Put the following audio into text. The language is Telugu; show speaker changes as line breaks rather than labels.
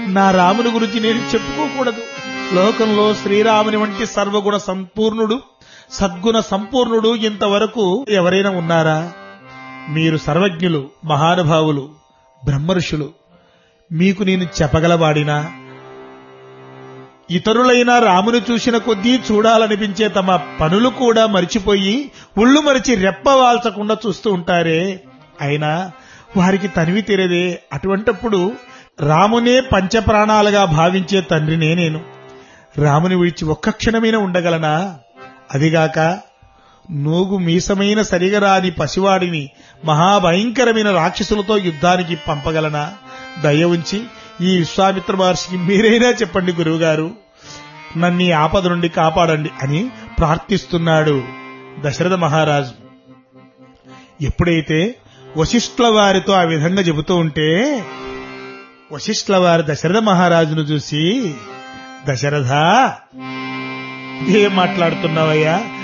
నా రాముని గురించి నేను చెప్పుకోకూడదు లోకంలో శ్రీరాముని వంటి సర్వగుణ సంపూర్ణుడు సద్గుణ సంపూర్ణుడు ఇంతవరకు ఎవరైనా ఉన్నారా మీరు సర్వజ్ఞులు మహానుభావులు బ్రహ్మఋషులు మీకు నేను చెప్పగలవాడినా ఇతరులైన రాముని చూసిన కొద్దీ చూడాలనిపించే తమ పనులు కూడా మరిచిపోయి ఉళ్ళు మరిచి రెప్పవాల్చకుండా చూస్తూ ఉంటారే అయినా వారికి తనివి తీరదే అటువంటప్పుడు రామునే పంచప్రాణాలుగా భావించే తండ్రినే నేను రాముని విడిచి ఒక్క క్షణమైన ఉండగలనా అదిగాక నూగు మీసమైన సరిగరాని పసివాడిని మహాభయంకరమైన రాక్షసులతో యుద్ధానికి పంపగలనా దయ ఉంచి ఈ విశ్వామిత్ర మహర్షికి మీరైనా చెప్పండి గురువుగారు నన్ను ఈ ఆపద నుండి కాపాడండి అని ప్రార్థిస్తున్నాడు దశరథ మహారాజు ఎప్పుడైతే వశిష్ఠుల వారితో ఆ విధంగా చెబుతూ ఉంటే వశిష్ఠుల వారు దశరథ మహారాజును చూసి దశరథ ఏం మాట్లాడుతున్నావయ్యా